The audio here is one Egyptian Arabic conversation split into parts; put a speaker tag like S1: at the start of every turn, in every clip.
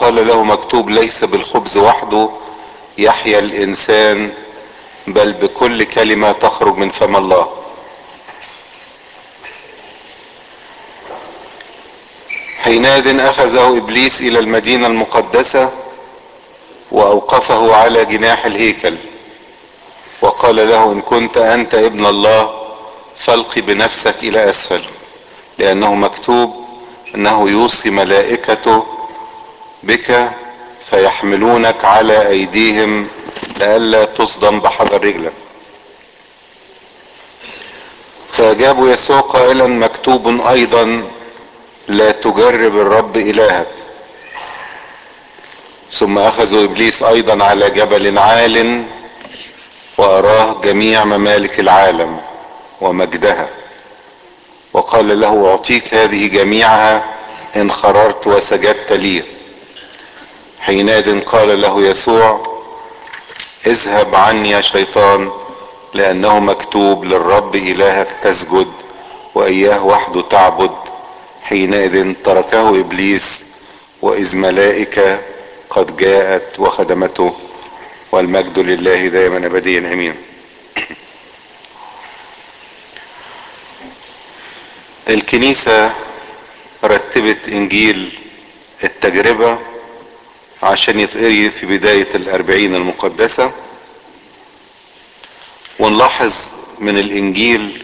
S1: وقال له مكتوب ليس بالخبز وحده يحيا الانسان بل بكل كلمة تخرج من فم الله حينئذ اخذه ابليس الى المدينة المقدسة واوقفه على جناح الهيكل وقال له ان كنت انت ابن الله فالق بنفسك الى اسفل لانه مكتوب انه يوصي ملائكته بك فيحملونك على ايديهم لئلا تصدم بحجر رجلك فاجابوا يسوع قائلا مكتوب ايضا لا تجرب الرب الهك ثم اخذوا ابليس ايضا على جبل عال واراه جميع ممالك العالم ومجدها وقال له اعطيك هذه جميعها ان خررت وسجدت لي حينئذ قال له يسوع اذهب عني يا شيطان لانه مكتوب للرب الهك تسجد واياه وحده تعبد حينئذ تركه ابليس واذ ملائكه قد جاءت وخدمته والمجد لله دائما ابديا امين الكنيسة رتبت انجيل التجربة عشان يتقري في بداية الاربعين المقدسة ونلاحظ من الانجيل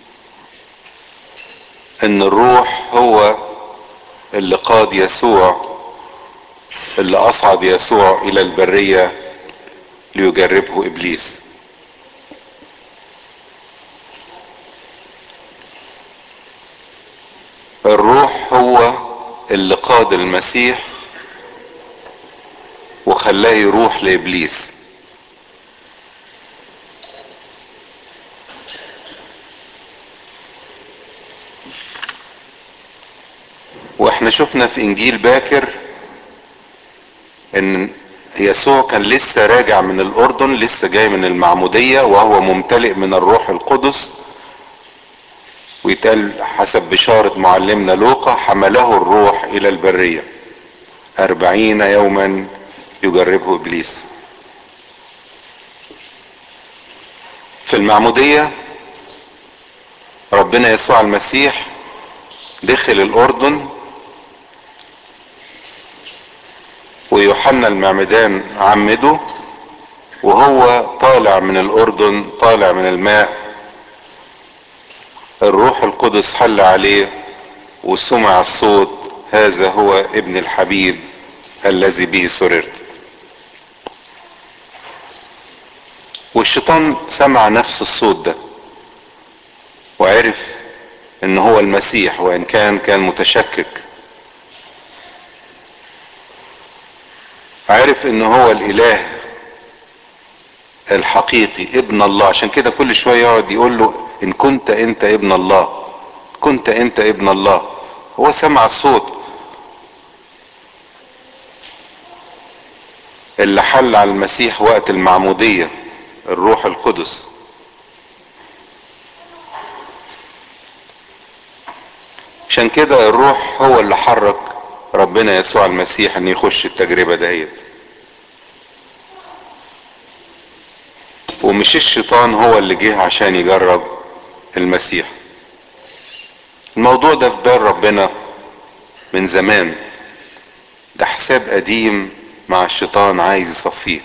S1: ان الروح هو اللي قاد يسوع اللي اصعد يسوع الى البرية ليجربه ابليس الروح هو اللي قاد المسيح وخلاه يروح لابليس واحنا شفنا في انجيل باكر ان يسوع كان لسه راجع من الاردن لسه جاي من المعمودية وهو ممتلئ من الروح القدس ويتقال حسب بشارة معلمنا لوقا حمله الروح الى البرية اربعين يوما يجربه ابليس في المعمودية ربنا يسوع المسيح دخل الاردن ويوحنا المعمدان عمده وهو طالع من الاردن طالع من الماء الروح القدس حل عليه وسمع الصوت هذا هو ابن الحبيب الذي به سررت والشيطان سمع نفس الصوت ده وعرف ان هو المسيح وان كان كان متشكك عرف ان هو الاله الحقيقي ابن الله عشان كده كل شوية يقعد يقول له ان كنت انت ابن الله كنت انت ابن الله هو سمع الصوت اللي حل على المسيح وقت المعمودية الروح القدس عشان كده الروح هو اللي حرك ربنا يسوع المسيح ان يخش التجربة دهيت ومش الشيطان هو اللي جه عشان يجرب المسيح الموضوع ده في بال ربنا من زمان ده حساب قديم مع الشيطان عايز يصفيه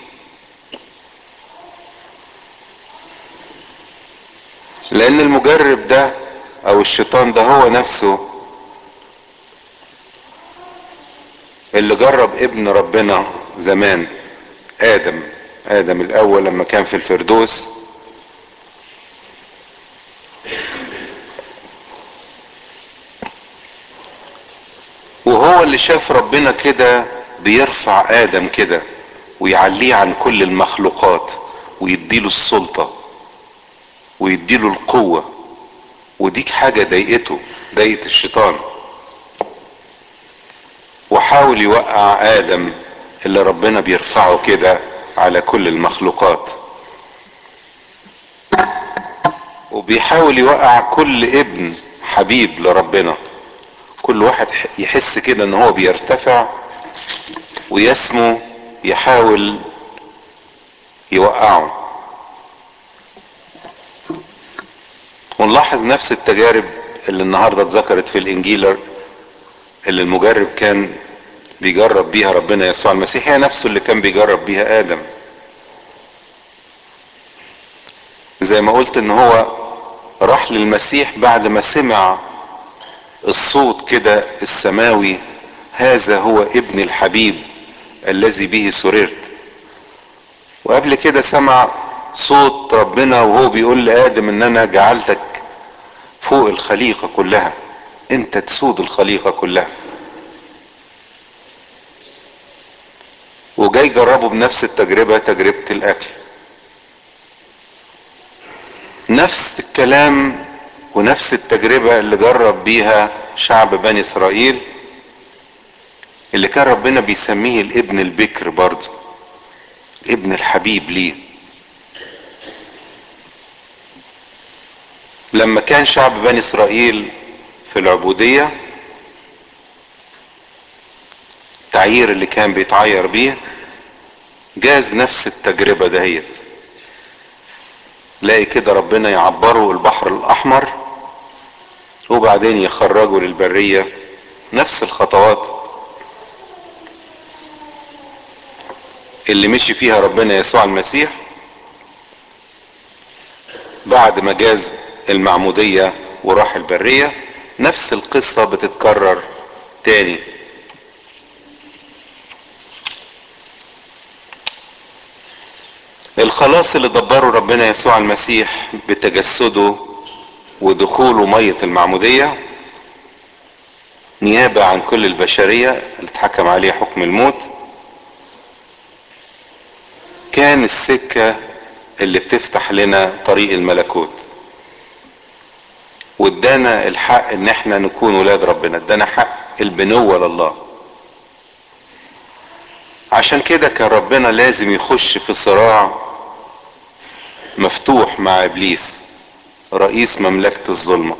S1: لان المجرب ده او الشيطان ده هو نفسه اللي جرب ابن ربنا زمان ادم ادم الاول لما كان في الفردوس وهو اللي شاف ربنا كده بيرفع ادم كده ويعليه عن كل المخلوقات ويديله السلطة ويديله القوة وديك حاجة ضايقته ضايقت الشيطان وحاول يوقع ادم اللي ربنا بيرفعه كده على كل المخلوقات وبيحاول يوقع كل ابن حبيب لربنا كل واحد يحس كده ان هو بيرتفع ويسمو يحاول يوقعه ونلاحظ نفس التجارب اللي النهارده اتذكرت في الانجيل اللي المجرب كان بيجرب بيها ربنا يسوع المسيح هي نفسه اللي كان بيجرب بيها ادم زي ما قلت ان هو راح للمسيح بعد ما سمع الصوت كده السماوي هذا هو ابن الحبيب الذي به سررت وقبل كده سمع صوت ربنا وهو بيقول لآدم ان انا جعلتك فوق الخليقة كلها انت تسود الخليقة كلها وجاي جربه بنفس التجربة تجربة الاكل نفس الكلام ونفس التجربة اللي جرب بيها شعب بني اسرائيل اللي كان ربنا بيسميه الابن البكر برضه ابن الحبيب ليه لما كان شعب بني اسرائيل في العبودية التعيير اللي كان بيتعير بيه جاز نفس التجربة دهيت لاقي كده ربنا يعبره البحر الاحمر وبعدين يخرجه للبرية نفس الخطوات اللي مشي فيها ربنا يسوع المسيح بعد ما جاز المعمودية وراح البرية نفس القصة بتتكرر تاني الخلاص اللي دبره ربنا يسوع المسيح بتجسده ودخوله مية المعمودية نيابة عن كل البشرية اللي اتحكم عليه حكم الموت كان السكة اللي بتفتح لنا طريق الملكوت وادانا الحق ان احنا نكون ولاد ربنا ادانا حق البنوة لله عشان كده كان ربنا لازم يخش في صراع مفتوح مع ابليس رئيس مملكة الظلمة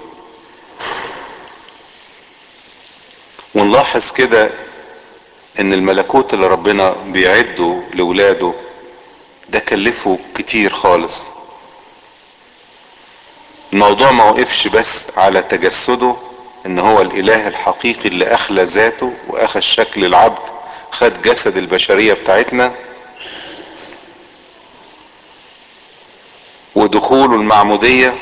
S1: ونلاحظ كده ان الملكوت اللي ربنا بيعده لولاده ده كلفه كتير خالص الموضوع ما وقفش بس على تجسده ان هو الاله الحقيقي اللي اخلى ذاته واخذ شكل العبد خد جسد البشرية بتاعتنا ودخوله المعمودية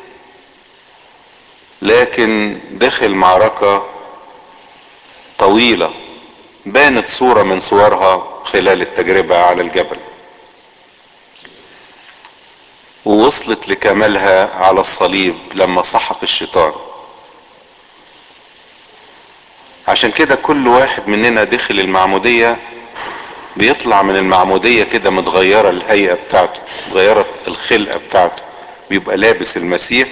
S1: لكن دخل معركة طويلة بانت صورة من صورها خلال التجربة على الجبل ووصلت لكمالها على الصليب لما سحق الشيطان عشان كده كل واحد مننا دخل المعمودية بيطلع من المعمودية كده متغيرة الهيئة بتاعته متغيرة الخلقة بتاعته بيبقى لابس المسيح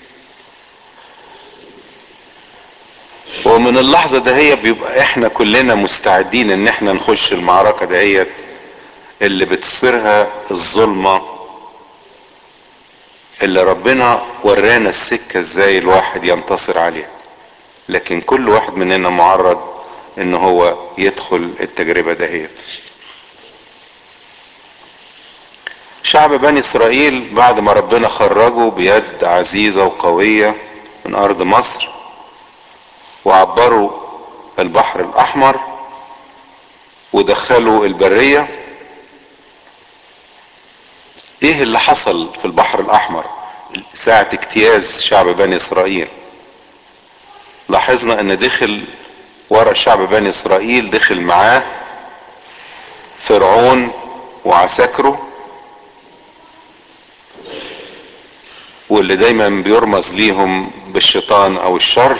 S1: ومن اللحظة دهية بيبقى احنا كلنا مستعدين ان احنا نخش المعركة دهيت اللي بتصيرها الظلمة اللي ربنا ورانا السكة ازاي الواحد ينتصر عليها لكن كل واحد مننا معرض ان هو يدخل التجربة دهيت شعب بني اسرائيل بعد ما ربنا خرجه بيد عزيزة وقوية من ارض مصر وعبروا البحر الاحمر ودخلوا البرية ايه اللي حصل في البحر الاحمر ساعة اجتياز شعب بني اسرائيل لاحظنا ان دخل ورا شعب بني اسرائيل دخل معاه فرعون وعساكره واللي دايما بيرمز ليهم بالشيطان او الشر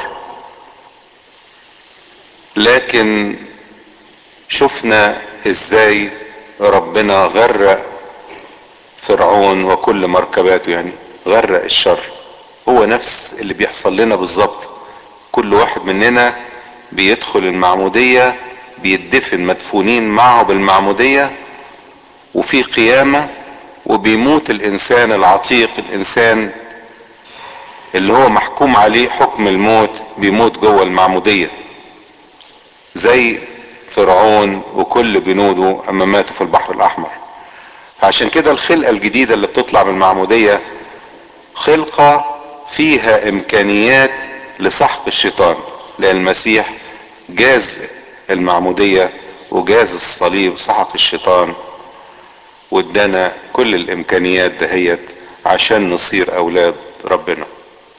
S1: لكن شفنا ازاي ربنا غرق فرعون وكل مركباته يعني غرق الشر هو نفس اللي بيحصل لنا بالظبط كل واحد مننا بيدخل المعمودية بيدفن مدفونين معه بالمعمودية وفي قيامة وبيموت الانسان العتيق الانسان اللي هو محكوم عليه حكم الموت بيموت جوه المعمودية زي فرعون وكل جنوده اما ماتوا في البحر الاحمر عشان كده الخلقة الجديدة اللي بتطلع من المعمودية خلقة فيها امكانيات لسحق الشيطان لان المسيح جاز المعمودية وجاز الصليب سحق الشيطان وادانا كل الامكانيات دهيت عشان نصير اولاد ربنا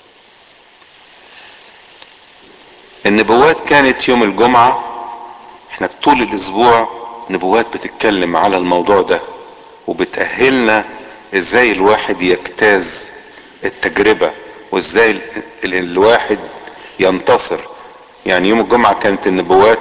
S1: النبوات كانت يوم الجمعة احنا طول الاسبوع نبوات بتتكلم على الموضوع ده وبتأهلنا ازاي الواحد يجتاز التجربة وازاي ال- ال- الواحد ينتصر يعني يوم الجمعة كانت النبوات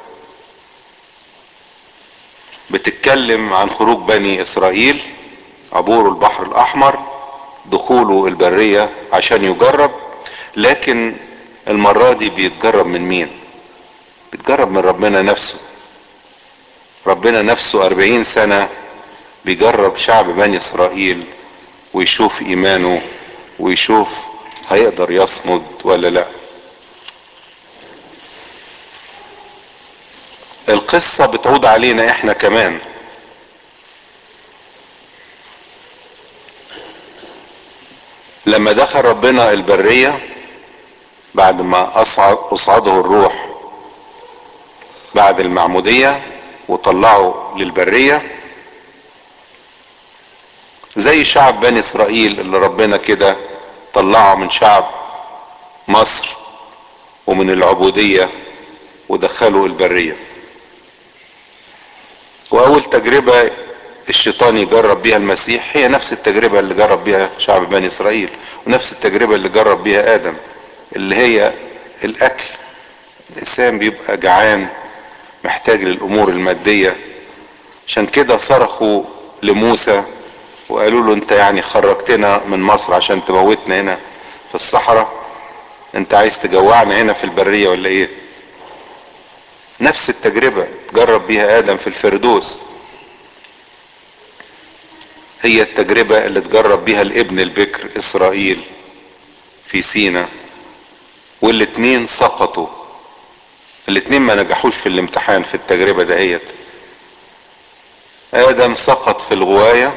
S1: بتتكلم عن خروج بني اسرائيل عبور البحر الاحمر دخوله البرية عشان يجرب لكن المرة دي بيتجرب من مين بيتجرب من ربنا نفسه ربنا نفسه اربعين سنة بيجرب شعب بني اسرائيل ويشوف ايمانه ويشوف هيقدر يصمد ولا لا القصة بتعود علينا احنا كمان لما دخل ربنا البرية بعد ما اصعد اصعده الروح بعد المعمودية وطلعه للبرية زي شعب بني اسرائيل اللي ربنا كده طلعه من شعب مصر ومن العبودية ودخله البرية واول تجربة الشيطان يجرب بيها المسيح هي نفس التجربة اللي جرب بيها شعب بني اسرائيل ونفس التجربة اللي جرب بيها ادم اللي هي الاكل الانسان بيبقى جعان محتاج للامور المادية عشان كده صرخوا لموسى وقالوا له انت يعني خرجتنا من مصر عشان تموتنا هنا في الصحراء انت عايز تجوعنا هنا في البرية ولا ايه نفس التجربة جرب بيها ادم في الفردوس هي التجربة اللي تجرب بيها الابن البكر اسرائيل في سينا والاتنين سقطوا الاتنين ما نجحوش في الامتحان في التجربة دهيت ادم سقط في الغواية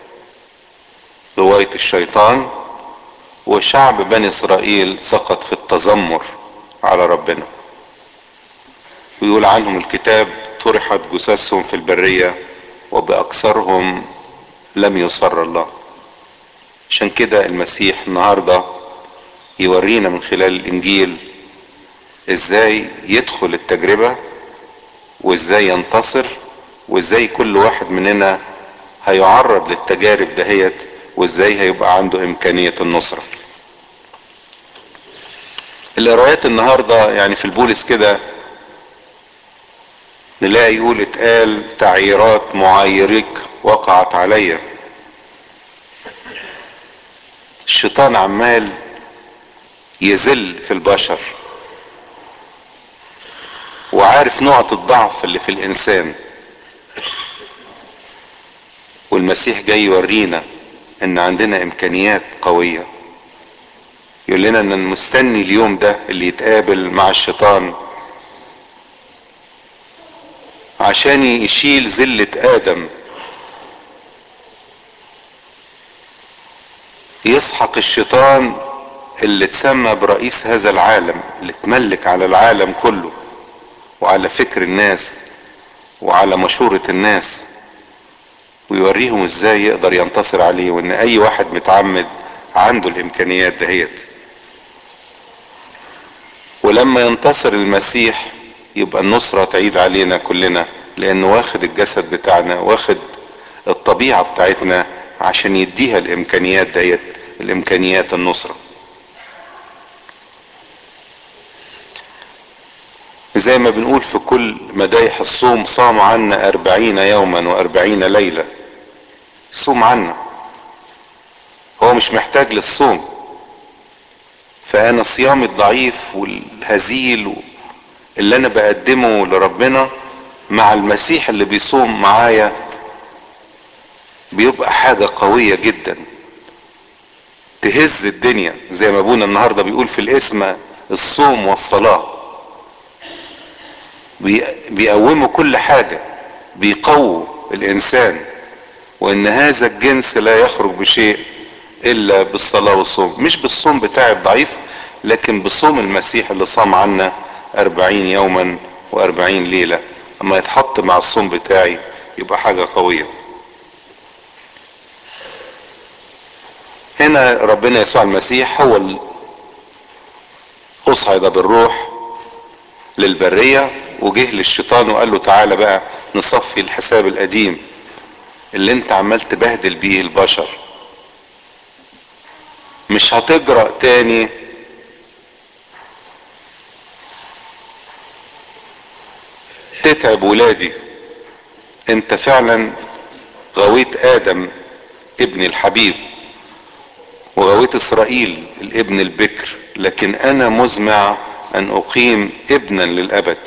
S1: غواية الشيطان وشعب بني اسرائيل سقط في التذمر على ربنا ويقول عنهم الكتاب طرحت جثثهم في البرية وبأكثرهم لم يصر الله عشان كده المسيح النهاردة يورينا من خلال الانجيل ازاي يدخل التجربة وازاي ينتصر وازاي كل واحد مننا هيعرض للتجارب دهيت وازاي هيبقى عنده امكانية النصرة القرايات النهاردة يعني في البولس كده نلاقي يقول اتقال تعييرات معايريك وقعت عليا الشيطان عمال يذل في البشر وعارف نقط الضعف اللي في الانسان والمسيح جاي يورينا ان عندنا امكانيات قوية يقول لنا ان مستني اليوم ده اللي يتقابل مع الشيطان عشان يشيل زلة ادم يسحق الشيطان اللي اتسمى برئيس هذا العالم اللي اتملك على العالم كله وعلى فكر الناس وعلى مشورة الناس ويوريهم ازاي يقدر ينتصر عليه وان اي واحد متعمد عنده الامكانيات دهيت ولما ينتصر المسيح يبقى النصرة تعيد علينا كلنا لانه واخد الجسد بتاعنا واخد الطبيعة بتاعتنا عشان يديها الامكانيات ديت الامكانيات النصرة زي ما بنقول في كل مدايح الصوم صام عنا أربعين يوما وأربعين ليلة صوم عنا هو مش محتاج للصوم فأنا صيامي الضعيف والهزيل اللي أنا بقدمه لربنا مع المسيح اللي بيصوم معايا بيبقى حاجة قوية جدا تهز الدنيا زي ما ابونا النهارده بيقول في الاسم الصوم والصلاه بيقوموا كل حاجة بيقووا الانسان وان هذا الجنس لا يخرج بشيء الا بالصلاة والصوم مش بالصوم بتاع الضعيف لكن بصوم المسيح اللي صام عنا اربعين يوما واربعين ليلة اما يتحط مع الصوم بتاعي يبقى حاجة قوية هنا ربنا يسوع المسيح هو اللي اصعد بالروح للبرية وجه للشيطان وقال له تعالى بقى نصفي الحساب القديم اللي انت عمال تبهدل بيه البشر مش هتجرأ تاني تتعب ولادي انت فعلا غويت ادم ابن الحبيب وغويت اسرائيل الابن البكر لكن انا مزمع ان اقيم ابنا للابد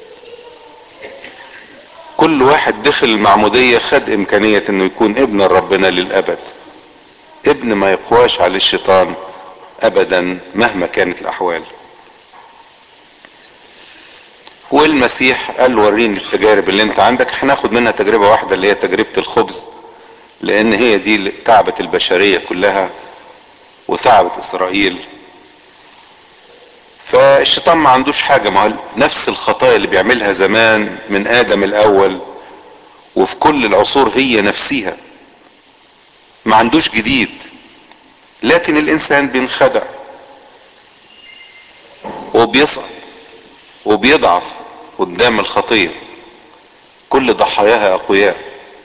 S1: كل واحد دخل المعمودية خد امكانية انه يكون ابن ربنا للابد ابن ما يقواش على الشيطان ابدا مهما كانت الاحوال والمسيح قال وريني التجارب اللي انت عندك هناخد منها تجربة واحدة اللي هي تجربة الخبز لان هي دي اللي تعبت البشرية كلها وتعبت اسرائيل فالشيطان ما عندوش حاجة ما نفس الخطايا اللي بيعملها زمان من ادم الاول وفي كل العصور هي نفسها ما عندوش جديد لكن الانسان بينخدع وبيسقط وبيضعف قدام الخطية كل ضحاياها اقوياء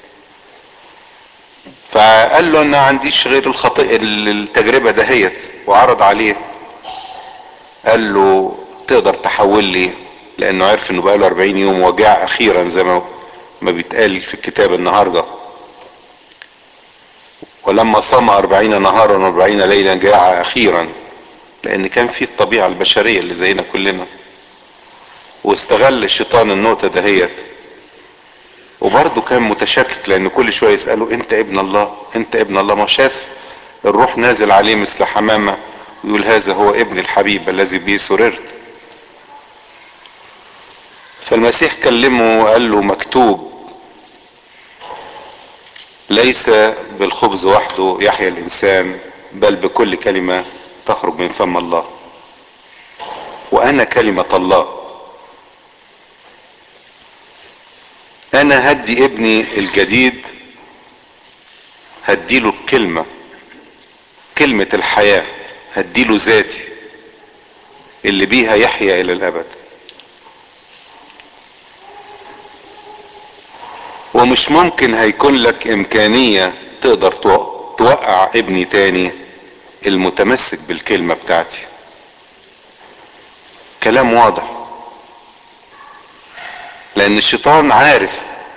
S1: فقال له انا عنديش غير الخطيئة التجربة دهيت وعرض عليه قال له تقدر تحول لي لانه عرف انه بقاله 40 يوم وجاع اخيرا زي ما ما بيتقال في الكتاب النهارده ولما صام أربعين نهارا وأربعين ليلا جاع أخيرا لأن كان في الطبيعة البشرية اللي زينا كلنا واستغل الشيطان النقطة دهيت وبرضه كان متشكك لأن كل شوية يسأله أنت ابن الله أنت ابن الله ما شاف الروح نازل عليه مثل حمامة ويقول هذا هو ابن الحبيب الذي به سررت فالمسيح كلمه وقال له مكتوب ليس بالخبز وحده يحيا الانسان بل بكل كلمة تخرج من فم الله وانا كلمة الله انا هدي ابني الجديد هديله الكلمة كلمة الحياة هديله ذاتي اللي بيها يحيا الى الابد ومش ممكن هيكون لك امكانية تقدر توقع ابني تاني المتمسك بالكلمة بتاعتي كلام واضح لان الشيطان عارف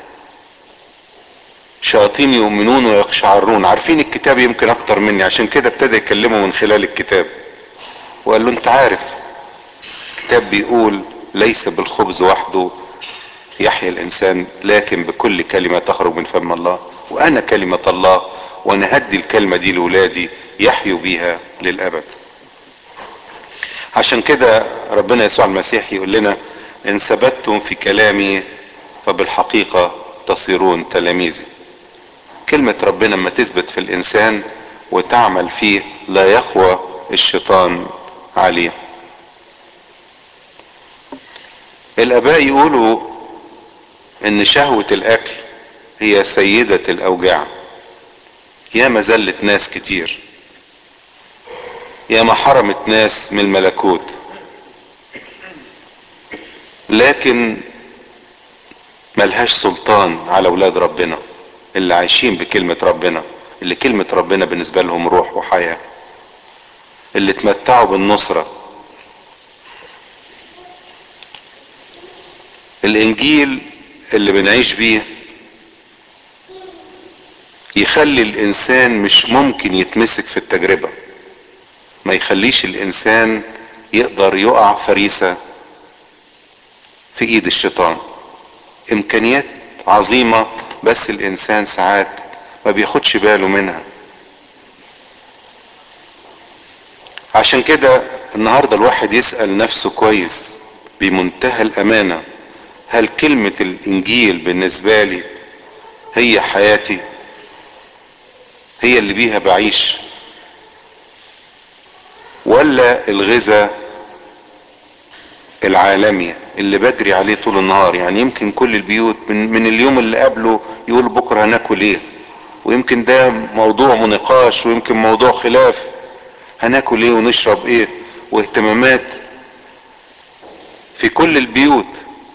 S1: شياطين يؤمنون ويقشعرون عارفين الكتاب يمكن اكتر مني عشان كده ابتدى يكلمه من خلال الكتاب وقال له انت عارف الكتاب بيقول ليس بالخبز وحده يحيا الانسان لكن بكل كلمة تخرج من فم الله وانا كلمة الله وانا هدي الكلمة دي لولادي يحيوا بيها للابد عشان كده ربنا يسوع المسيح يقول لنا ان ثبتتم في كلامي فبالحقيقة تصيرون تلاميذي كلمة ربنا لما تثبت في الانسان وتعمل فيه لا يقوى الشيطان عليه الاباء يقولوا ان شهوة الاكل هي سيدة الاوجاع يا ما زلت ناس كتير يا ما حرمت ناس من الملكوت لكن ملهاش سلطان على اولاد ربنا اللي عايشين بكلمة ربنا اللي كلمة ربنا بالنسبة لهم روح وحياة اللي تمتعوا بالنصرة الانجيل اللي بنعيش بيه يخلي الانسان مش ممكن يتمسك في التجربة ما يخليش الانسان يقدر يقع فريسة في ايد الشيطان امكانيات عظيمة بس الانسان ساعات ما بياخدش باله منها عشان كده النهاردة الواحد يسأل نفسه كويس بمنتهى الامانة هل كلمة الانجيل بالنسبة لي هي حياتي هي اللي بيها بعيش ولا الغذاء العالمي اللي بجري عليه طول النهار يعني يمكن كل البيوت من, من اليوم اللي قبله يقول بكرة هناكل ايه ويمكن ده موضوع مناقاش ويمكن موضوع خلاف هناكل ايه ونشرب ايه واهتمامات في كل البيوت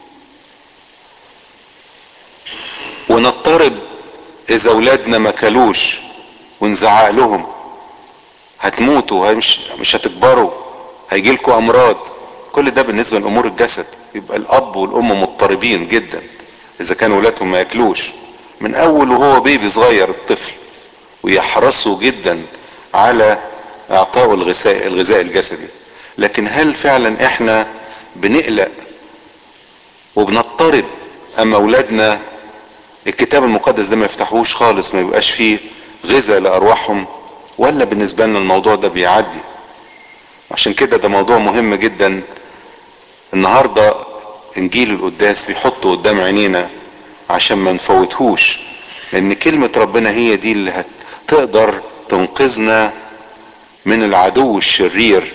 S1: ونضطرب اذا اولادنا ما كلوش ونزعق لهم هتموتوا مش مش هتكبروا هيجي لكم امراض كل ده بالنسبه لامور الجسد يبقى الاب والام مضطربين جدا اذا كانوا ولادهم ما ياكلوش من اول وهو بيبي صغير الطفل ويحرصوا جدا على اعطائه الغذاء الغذاء الجسدي لكن هل فعلا احنا بنقلق وبنضطرب اما اولادنا الكتاب المقدس ده ما يفتحوش خالص ما يبقاش فيه غذاء لارواحهم ولا بالنسبه لنا الموضوع ده بيعدي عشان كده ده موضوع مهم جدا النهارده انجيل القداس بيحطه قدام عينينا عشان ما نفوتهوش لان كلمة ربنا هي دي اللي هتقدر تنقذنا من العدو الشرير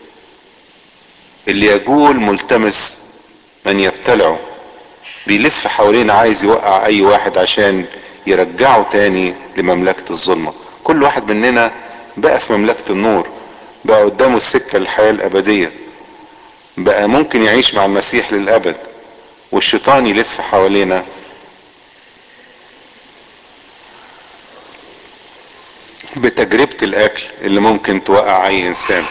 S1: اللي يجول ملتمس من يبتلعه بيلف حوالينا عايز يوقع اي واحد عشان يرجعه تاني لمملكة الظلمة كل واحد مننا بقى في مملكة النور بقى قدامه السكة للحياة الابدية بقى ممكن يعيش مع المسيح للابد والشيطان يلف حوالينا بتجربة الاكل اللي ممكن توقع اي انسان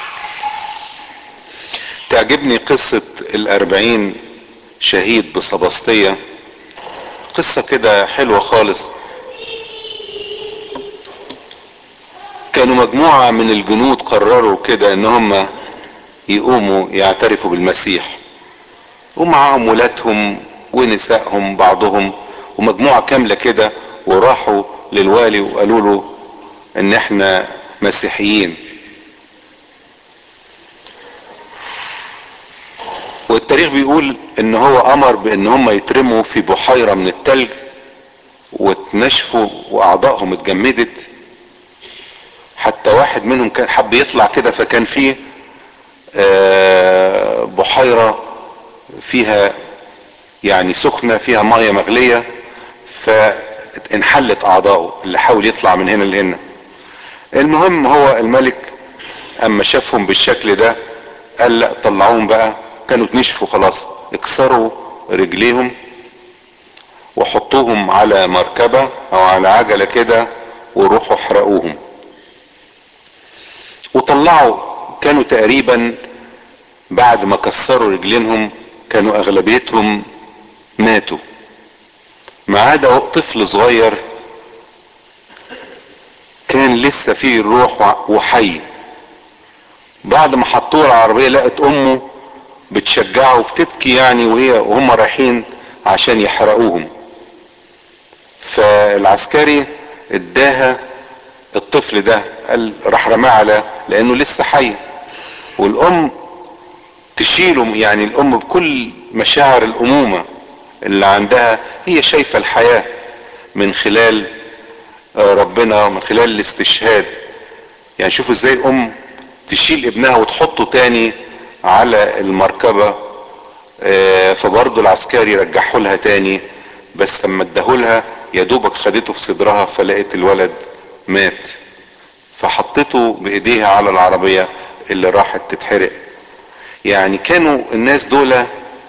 S1: تعجبني قصة الاربعين شهيد بسبسطية قصة كده حلوة خالص كانوا مجموعة من الجنود قرروا كده ان هم يقوموا يعترفوا بالمسيح ومعاهم ولادهم ونسائهم بعضهم ومجموعة كاملة كده وراحوا للوالي وقالوا له ان احنا مسيحيين والتاريخ بيقول ان هو امر بان هم يترموا في بحيرة من التلج واتنشفوا واعضائهم اتجمدت حتى واحد منهم كان حب يطلع كده فكان فيه بحيرة فيها يعني سخنة فيها مية مغلية فانحلت اعضائه اللي حاول يطلع من هنا لهنا المهم هو الملك اما شافهم بالشكل ده قال لا طلعوهم بقى كانوا اتنشفوا خلاص اكسروا رجليهم وحطوهم على مركبة او على عجلة كده وروحوا احرقوهم وطلعوا كانوا تقريبا بعد ما كسروا رجلينهم كانوا اغلبيتهم ماتوا ما عدا طفل صغير كان لسه فيه الروح وحي بعد ما حطوه العربية لقت امه بتشجعه وبتبكي يعني وهي وهم رايحين عشان يحرقوهم فالعسكري اداها الطفل ده قال راح رماه على لانه لسه حي والام تشيله يعني الام بكل مشاعر الامومة اللي عندها هي شايفة الحياة من خلال ربنا من خلال الاستشهاد يعني شوفوا ازاي الام تشيل ابنها وتحطه تاني على المركبة فبرضه العسكري رجعه لها تاني بس لما اداهولها يا دوبك خدته في صدرها فلقيت الولد مات فحطته بايديها على العربية اللي راحت تتحرق يعني كانوا الناس دول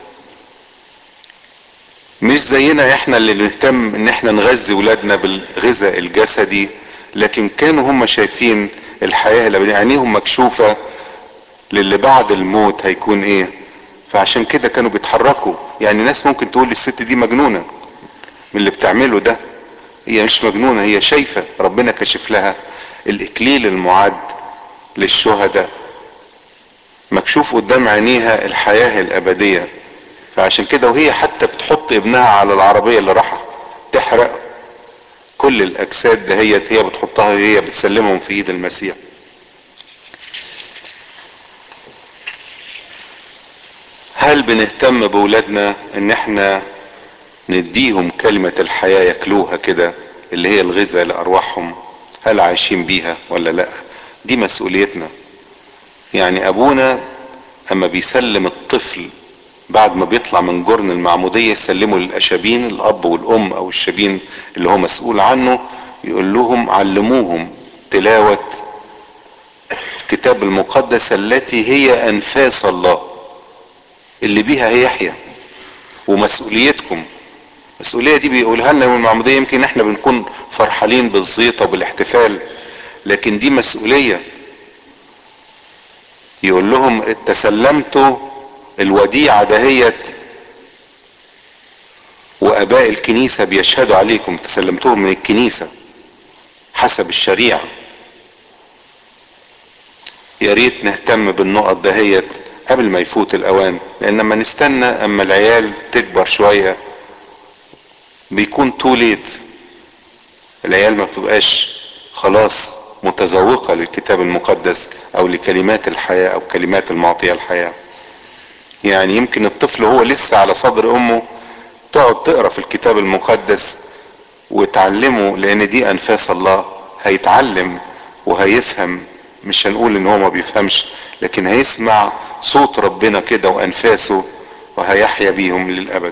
S1: مش زينا احنا اللي نهتم ان احنا نغذي ولادنا بالغذاء الجسدي لكن كانوا هم شايفين الحياة اللي عينيهم مكشوفة للي بعد الموت هيكون ايه فعشان كده كانوا بيتحركوا يعني ناس ممكن تقول الست دي مجنونة من اللي بتعمله ده هي مش مجنونة هي شايفة ربنا كشف لها الاكليل المعد للشهداء مكشوف قدام عينيها الحياة الابدية فعشان كده وهي حتى بتحط ابنها على العربية اللي راح تحرق كل الاجساد دهيت هي بتحطها هي بتسلمهم في ايد المسيح هل بنهتم بولادنا ان احنا نديهم كلمة الحياة ياكلوها كده اللي هي الغذاء لارواحهم هل عايشين بيها ولا لا دي مسؤوليتنا يعني ابونا اما بيسلم الطفل بعد ما بيطلع من جرن المعمودية يسلمه للاشابين الاب والام او الشابين اللي هو مسؤول عنه يقول لهم علموهم تلاوة الكتاب المقدس التي هي انفاس الله اللي بيها هيحيا ومسؤوليتكم المسؤولية دي بيقولها لنا يوم المعمودية يمكن احنا بنكون فرحانين بالزيطة وبالاحتفال لكن دي مسؤولية يقول لهم تسلمتوا الوديعة دهيت واباء الكنيسة بيشهدوا عليكم تسلمتوهم من الكنيسة حسب الشريعة يا ريت نهتم بالنقط دهيت قبل ما يفوت الاوان لان لما نستنى اما العيال تكبر شوية بيكون تو ليت العيال ما بتبقاش خلاص متذوقة للكتاب المقدس او لكلمات الحياة او كلمات المعطية الحياة يعني يمكن الطفل هو لسه على صدر امه تقعد تقرا في الكتاب المقدس وتعلمه لان دي انفاس الله هيتعلم وهيفهم مش هنقول ان هو ما بيفهمش لكن هيسمع صوت ربنا كده وانفاسه وهيحيا بيهم للابد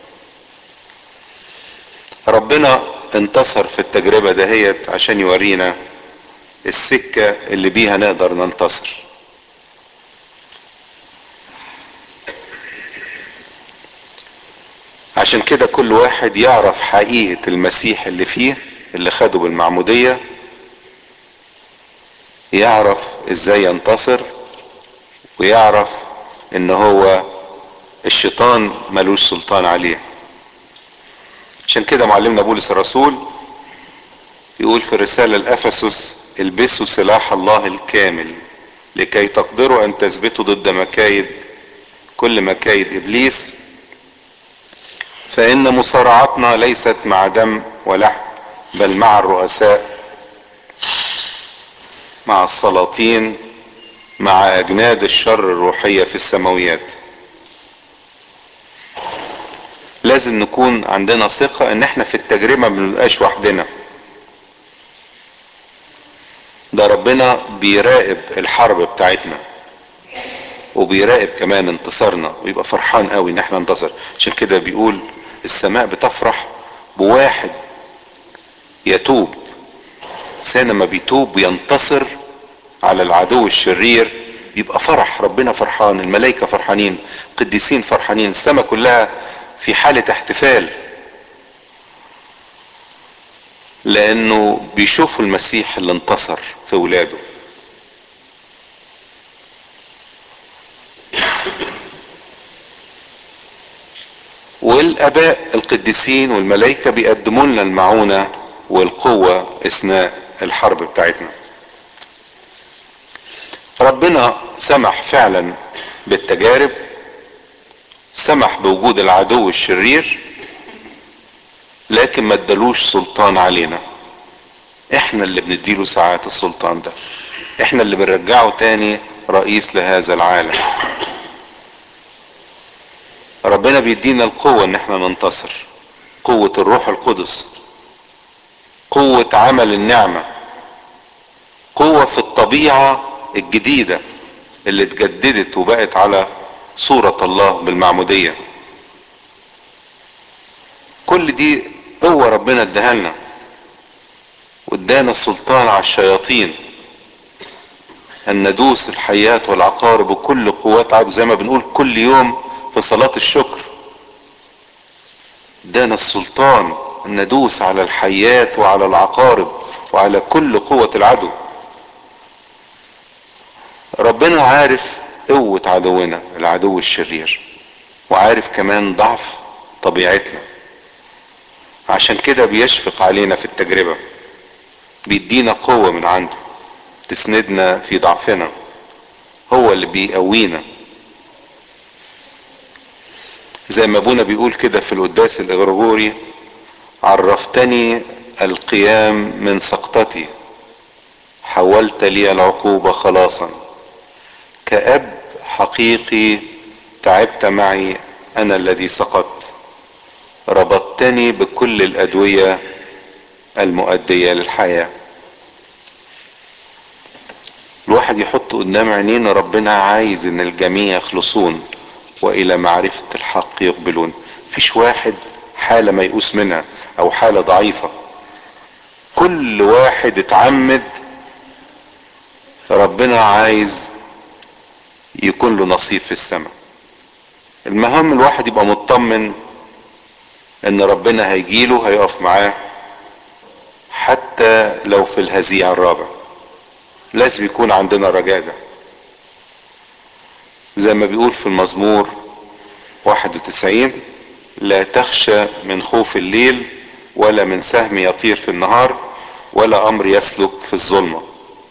S1: ربنا انتصر في التجربة دهيت عشان يورينا السكة اللي بيها نقدر ننتصر عشان كده كل واحد يعرف حقيقة المسيح اللي فيه اللي خده بالمعمودية يعرف ازاي ينتصر ويعرف ان هو الشيطان ملوش سلطان عليه عشان كده معلمنا بولس الرسول يقول في الرسالة لأفسس البسوا سلاح الله الكامل لكي تقدروا ان تثبتوا ضد مكايد كل مكايد ابليس فان مصارعتنا ليست مع دم ولحم بل مع الرؤساء مع السلاطين مع اجناد الشر الروحية في السماويات لازم نكون عندنا ثقة ان احنا في التجربة ما بنبقاش وحدنا ده ربنا بيراقب الحرب بتاعتنا وبيراقب كمان انتصارنا ويبقى فرحان قوي ان احنا ننتصر عشان كده بيقول السماء بتفرح بواحد يتوب انسان لما بيتوب وينتصر على العدو الشرير بيبقى فرح ربنا فرحان الملائكة فرحانين قديسين فرحانين السماء كلها في حالة احتفال لانه بيشوفوا المسيح اللي انتصر في ولاده والاباء القديسين والملائكة بيقدموا لنا المعونة والقوة اثناء الحرب بتاعتنا ربنا سمح فعلا بالتجارب سمح بوجود العدو الشرير لكن ما ادالوش سلطان علينا احنا اللي بنديله ساعات السلطان ده احنا اللي بنرجعه تاني رئيس لهذا العالم ربنا بيدينا القوة ان احنا ننتصر قوة الروح القدس قوة عمل النعمة قوة في الطبيعة الجديدة اللي اتجددت وبقت على صورة الله بالمعمودية كل دي قوة ربنا اداها لنا وادانا السلطان على الشياطين ان ندوس الحيات والعقارب وكل قوات عدو زي ما بنقول كل يوم في صلاة الشكر ادانا السلطان ان ندوس على الحيات وعلى العقارب وعلى كل قوة العدو ربنا عارف قوة عدونا العدو الشرير وعارف كمان ضعف طبيعتنا عشان كده بيشفق علينا في التجربة بيدينا قوة من عنده تسندنا في ضعفنا هو اللي بيقوينا زي ما ابونا بيقول كده في القداس الاغرغوري عرفتني القيام من سقطتي حولت لي العقوبة خلاصا كأب حقيقي تعبت معي انا الذي سقطت ربطتني بكل الادوية المؤدية للحياة الواحد يحط قدام عينينا ربنا عايز ان الجميع يخلصون والى معرفة الحق يقبلون فيش واحد حالة ميؤوس منها او حالة ضعيفة كل واحد اتعمد ربنا عايز يكون له نصيب في السماء المهم الواحد يبقى مطمن ان ربنا هيجيله هيقف معاه حتى لو في الهزيع الرابع لازم يكون عندنا رجاء ده زي ما بيقول في المزمور 91 لا تخشى من خوف الليل ولا من سهم يطير في النهار ولا امر يسلك في الظلمه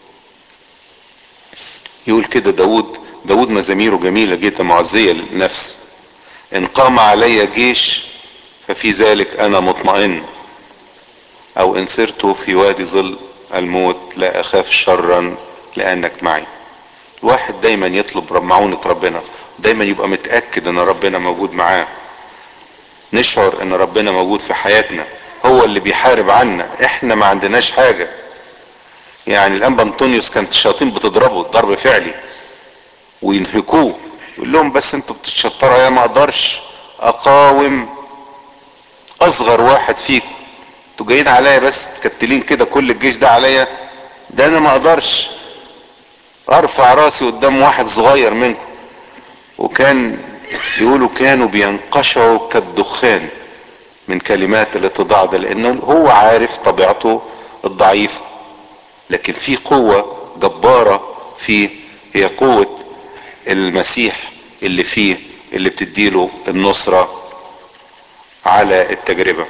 S1: يقول كده داود داود مزاميره جميله جدا معزيه للنفس ان قام علي جيش ففي ذلك انا مطمئن او ان سرت في وادي ظل الموت لا اخاف شرا لانك معي الواحد دايما يطلب معونة ربنا دايما يبقى متأكد ان ربنا موجود معاه نشعر ان ربنا موجود في حياتنا هو اللي بيحارب عنا احنا ما عندناش حاجة يعني الانبا انطونيوس كانت الشياطين بتضربه ضرب فعلي وينهكوه يقول لهم بس انتوا بتتشطروا يا ما اقدرش اقاوم اصغر واحد فيكم انتوا جايين عليا بس تكتلين كده كل الجيش ده عليا ده انا ما اقدرش ارفع راسي قدام واحد صغير منكم وكان يقولوا كانوا بينقشعوا كالدخان من كلمات الاتضاع ده لانه هو عارف طبيعته الضعيفة لكن في قوة جبارة فيه هي قوة المسيح اللي فيه اللي بتديله النصرة على التجربة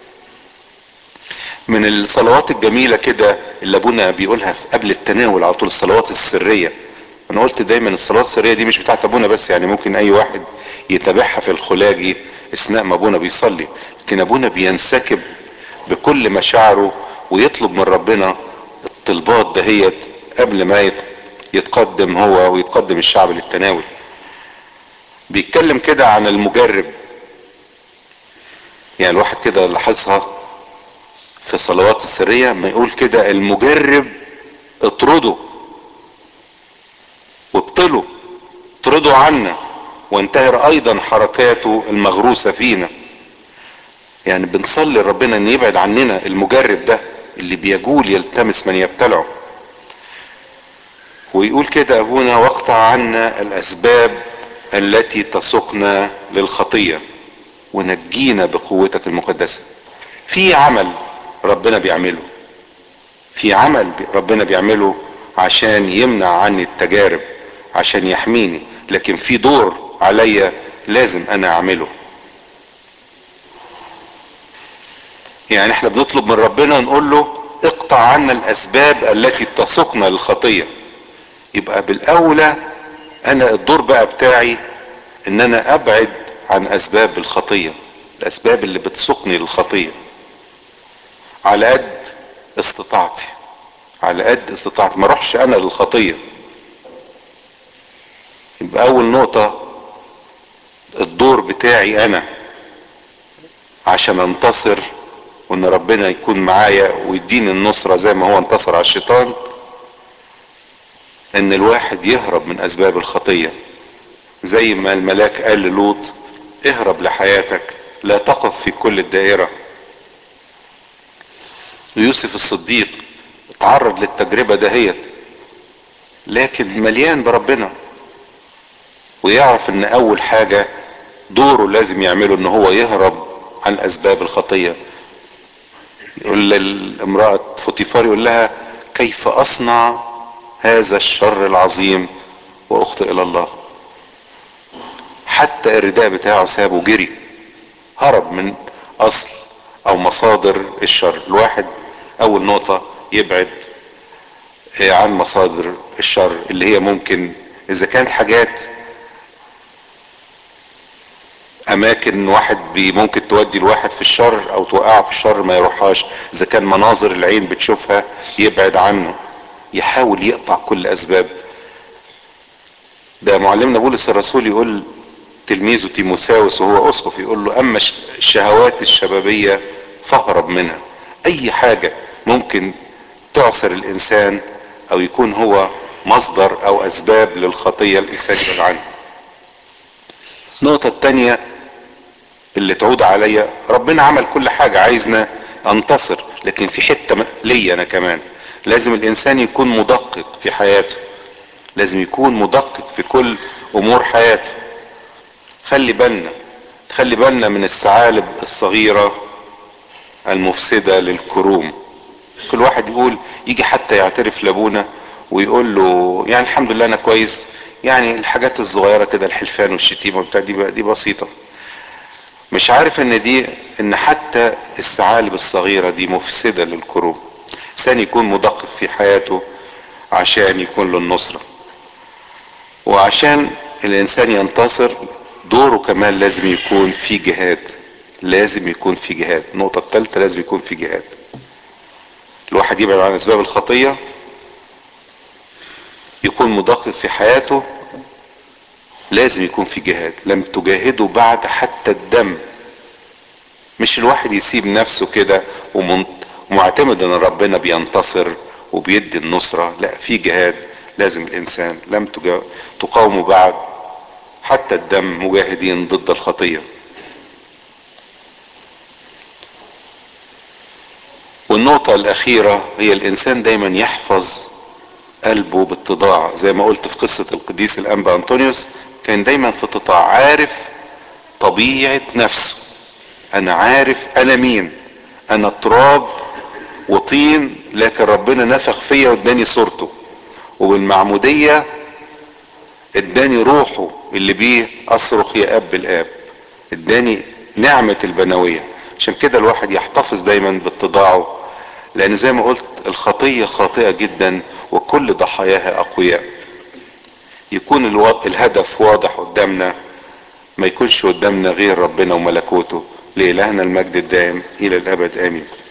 S1: من الصلوات الجميلة كده اللي ابونا بيقولها قبل التناول على طول الصلوات السرية انا قلت دايما الصلوات السرية دي مش بتاعت ابونا بس يعني ممكن اي واحد يتابعها في الخلاجي اثناء ما ابونا بيصلي لكن ابونا بينسكب بكل مشاعره ويطلب من ربنا الطلبات دهيت قبل ما يتقدم هو ويتقدم الشعب للتناول بيتكلم كده عن المجرب يعني الواحد كده لاحظها في صلوات السرية ما يقول كده المجرب اطرده وابطله اطرده عنا وانتهر ايضا حركاته المغروسة فينا يعني بنصلي ربنا ان يبعد عننا المجرب ده اللي بيجول يلتمس من يبتلعه ويقول كده ابونا واقطع عنا الاسباب التي تسوقنا للخطية ونجينا بقوتك المقدسة في عمل ربنا بيعمله في عمل ربنا بيعمله عشان يمنع عني التجارب عشان يحميني لكن في دور عليا لازم انا اعمله يعني احنا بنطلب من ربنا نقول له اقطع عنا الاسباب التي تسوقنا للخطية يبقى بالاولى انا الدور بقى بتاعي ان انا ابعد عن اسباب الخطية الاسباب اللي بتسوقني للخطية على قد استطاعتي على قد استطاعتي ما اروحش انا للخطية يبقى اول نقطة الدور بتاعي انا عشان انتصر وان ربنا يكون معايا ويديني النصرة زي ما هو انتصر على الشيطان ان الواحد يهرب من اسباب الخطية زي ما الملاك قال للوط اهرب لحياتك لا تقف في كل الدائرة يوسف الصديق اتعرض للتجربة دهيت لكن مليان بربنا ويعرف ان اول حاجة دوره لازم يعمله ان هو يهرب عن اسباب الخطية يقول للامرأة فوتيفار يقول لها كيف اصنع هذا الشر العظيم واخطئ الى الله حتى الرداء بتاعه سابه جري هرب من اصل او مصادر الشر الواحد اول نقطة يبعد عن مصادر الشر اللي هي ممكن اذا كانت حاجات اماكن واحد بي ممكن تودي الواحد في الشر او توقعه في الشر ما يروحهاش اذا كان مناظر العين بتشوفها يبعد عنه يحاول يقطع كل اسباب ده معلمنا بولس الرسول يقول تلميذه تيموساوس وهو اسقف يقول له اما الشهوات الشبابية فاهرب منها اي حاجة ممكن تعسر الانسان او يكون هو مصدر او اسباب للخطية الانسان يبعد عنها النقطة التانية اللي تعود عليا ربنا عمل كل حاجة عايزنا انتصر لكن في حتة ليا انا كمان لازم الانسان يكون مدقق في حياته لازم يكون مدقق في كل امور حياته خلي بالنا خلي بالنا من الثعالب الصغيرة المفسدة للكروم كل واحد يقول يجي حتى يعترف لابونا ويقول له يعني الحمد لله انا كويس يعني الحاجات الصغيرة كده الحلفان والشتيمة وبتاع دي دي بسيطة مش عارف ان دي ان حتى الثعالب الصغيرة دي مفسدة للكروم انسان يكون مدقق في حياته عشان يكون له النصرة وعشان الانسان ينتصر دوره كمان لازم يكون في جهاد لازم يكون في جهاد النقطة الثالثة لازم يكون في جهاد الواحد يبعد عن اسباب الخطية يكون مدقق في حياته لازم يكون في جهاد لم تجاهدوا بعد حتى الدم مش الواحد يسيب نفسه كده ومعتمد ان ربنا بينتصر وبيدي النصرة لا في جهاد لازم الانسان لم تقاوموا بعد حتى الدم مجاهدين ضد الخطية والنقطة الاخيرة هي الانسان دايما يحفظ قلبه باتضاع زي ما قلت في قصة القديس الانبا انطونيوس كان دايما في اتضاع عارف طبيعة نفسه انا عارف انا مين انا تراب وطين لكن ربنا نفخ فيا واداني صورته وبالمعمودية اداني روحه اللي بيه اصرخ يا اب الاب اداني نعمة البنوية عشان كده الواحد يحتفظ دايما باتضاعه لان زي ما قلت الخطية خاطئة جدا وكل ضحاياها اقوياء يكون الو... الهدف واضح قدامنا ما يكونش قدامنا غير ربنا وملكوته لإلهنا المجد الدائم إلى الأبد آمين